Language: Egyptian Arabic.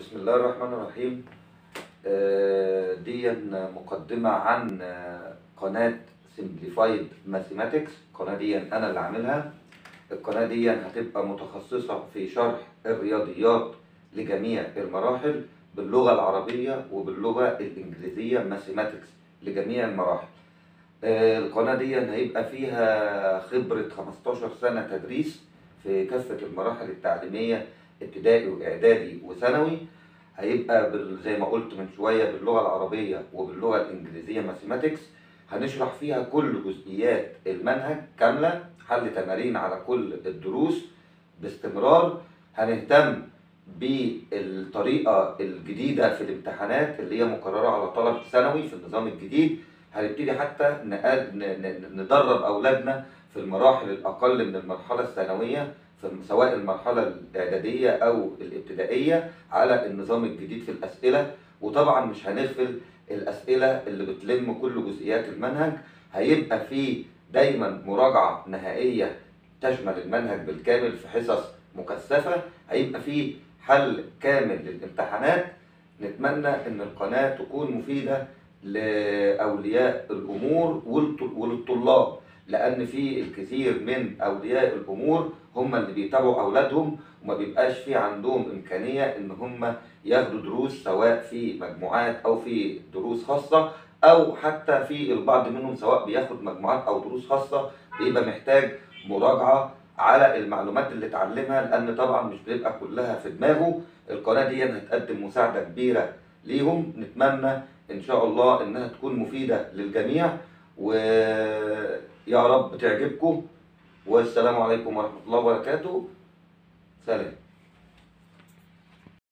بسم الله الرحمن الرحيم آه، دي مقدمة عن آه، قناة سمبليفايد ماثيماتكس القناة دي أنا اللي عاملها القناة دي هتبقى متخصصة في شرح الرياضيات لجميع المراحل باللغة العربية وباللغة الإنجليزية ماثيماتكس لجميع المراحل آه، القناة دي هيبقى فيها خبرة 15 سنة تدريس في كافة المراحل التعليمية ابتدائي واعدادي وثانوي هيبقى بال- زي ما قلت من شويه باللغه العربيه وباللغه الانجليزيه ماثيماتكس هنشرح فيها كل جزئيات المنهج كامله حل تمارين على كل الدروس باستمرار هنهتم بالطريقه الجديده في الامتحانات اللي هي مقرره على طلبه ثانوي في النظام الجديد هنبتدي حتى نقاد- ن- ن- ندرب اولادنا في المراحل الاقل من المرحله الثانويه في سواء المرحلة الإعدادية أو الابتدائية على النظام الجديد في الأسئلة وطبعا مش هنغفل الأسئلة اللي بتلم كل جزئيات المنهج هيبقى فيه دايما مراجعة نهائية تشمل المنهج بالكامل في حصص مكثفة هيبقى فيه حل كامل للامتحانات نتمنى إن القناة تكون مفيدة لأولياء الأمور والط- وللطلاب لان في الكثير من اولياء الامور هم اللي بيتابعوا اولادهم وما بيبقاش في عندهم امكانيه ان هم ياخدوا دروس سواء في مجموعات او في دروس خاصه او حتى في البعض منهم سواء بياخد مجموعات او دروس خاصه بيبقى محتاج مراجعه على المعلومات اللي اتعلمها لان طبعا مش بيبقى كلها في دماغه القناه دي هتقدم مساعده كبيره ليهم نتمنى ان شاء الله انها تكون مفيده للجميع ويا رب تعجبكم والسلام عليكم ورحمة الله وبركاته سلام